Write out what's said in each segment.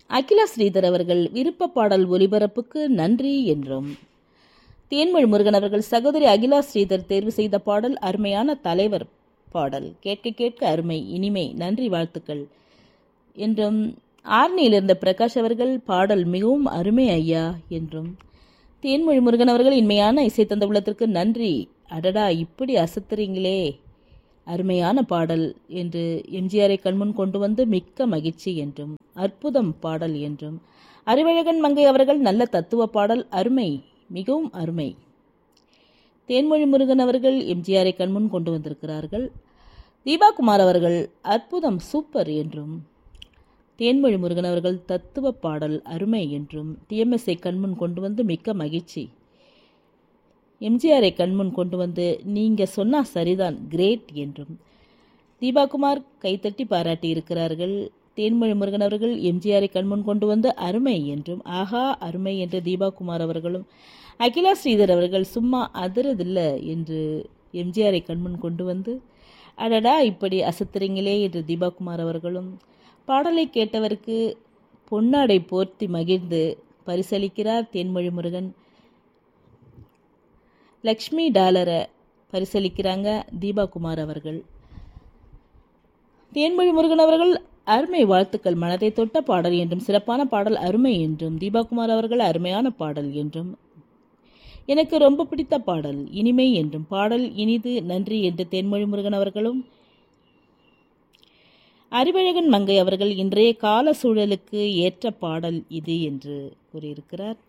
அகிலா ஸ்ரீதர் அவர்கள் விருப்ப பாடல் ஒலிபரப்புக்கு நன்றி என்றும் தேன்மொழி முருகன் அவர்கள் சகோதரி அகிலா ஸ்ரீதர் தேர்வு செய்த பாடல் அருமையான தலைவர் பாடல் கேட்க கேட்க அருமை இனிமை நன்றி வாழ்த்துக்கள் என்றும் ஆர்னியில் இருந்த பிரகாஷ் அவர்கள் பாடல் மிகவும் அருமை ஐயா என்றும் தேன்மொழி முருகன் அவர்கள் இன்மையான இசை தந்த உள்ளத்திற்கு நன்றி அடடா இப்படி அசத்துறீங்களே அருமையான பாடல் என்று எம்ஜிஆரை கண்முன் கொண்டு வந்து மிக்க மகிழ்ச்சி என்றும் அற்புதம் பாடல் என்றும் அறிவழகன் மங்கை அவர்கள் நல்ல தத்துவ பாடல் அருமை மிகவும் அருமை தேன்மொழி முருகன் அவர்கள் எம்ஜிஆரை கண்முன் கொண்டு வந்திருக்கிறார்கள் தீபாகுமார் அவர்கள் அற்புதம் சூப்பர் என்றும் தேன்மொழி முருகன் அவர்கள் தத்துவ பாடல் அருமை என்றும் டிஎம்எஸ்ஐ கண்முன் கொண்டு வந்து மிக்க மகிழ்ச்சி எம்ஜிஆரை கண்முன் கொண்டு வந்து நீங்கள் சொன்னா சரிதான் கிரேட் என்றும் தீபாகுமார் கைத்தட்டி பாராட்டி இருக்கிறார்கள் தேன்மொழி முருகன் அவர்கள் எம்ஜிஆரை கண்முன் கொண்டு வந்து அருமை என்றும் ஆஹா அருமை என்று தீபாகுமார் அவர்களும் அகிலா ஸ்ரீதர் அவர்கள் சும்மா அதிரதில்ல என்று எம்ஜிஆரை கண்முன் கொண்டு வந்து அடடா இப்படி அசத்துறீங்களே என்று தீபாகுமார் அவர்களும் பாடலை கேட்டவருக்கு பொன்னாடை போர்த்தி மகிழ்ந்து பரிசளிக்கிறார் தேன்மொழி முருகன் லக்ஷ்மி டாலரை பரிசளிக்கிறாங்க தீபாகுமார் அவர்கள் தேன்மொழி முருகன் அவர்கள் அருமை வாழ்த்துக்கள் மனதை தொட்ட பாடல் என்றும் சிறப்பான பாடல் அருமை என்றும் தீபாகுமார் அவர்கள் அருமையான பாடல் என்றும் எனக்கு ரொம்ப பிடித்த பாடல் இனிமை என்றும் பாடல் இனிது நன்றி என்று தேன்மொழி முருகன் அவர்களும் அறிவழகன் மங்கை அவர்கள் இன்றைய கால சூழலுக்கு ஏற்ற பாடல் இது என்று கூறியிருக்கிறார்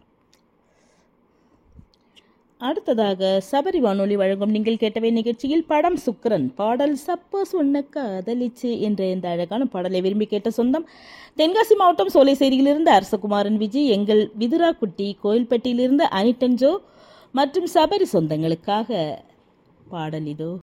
அடுத்ததாக சபரி வானொலி வழங்கும் நீங்கள் கேட்டவை நிகழ்ச்சியில் படம் சுக்கரன் பாடல் சப்போஸ் உன்ன காதலிச்சு என்ற இந்த அழகான பாடலை விரும்பி கேட்ட சொந்தம் தென்காசி மாவட்டம் சோலைசேரியிலிருந்து அரசகுமாரன் விஜய் எங்கள் விதுரா குட்டி கோயில்பட்டியிலிருந்து அனிட்டன்ஜோ மற்றும் சபரி சொந்தங்களுக்காக பாடல் இதோ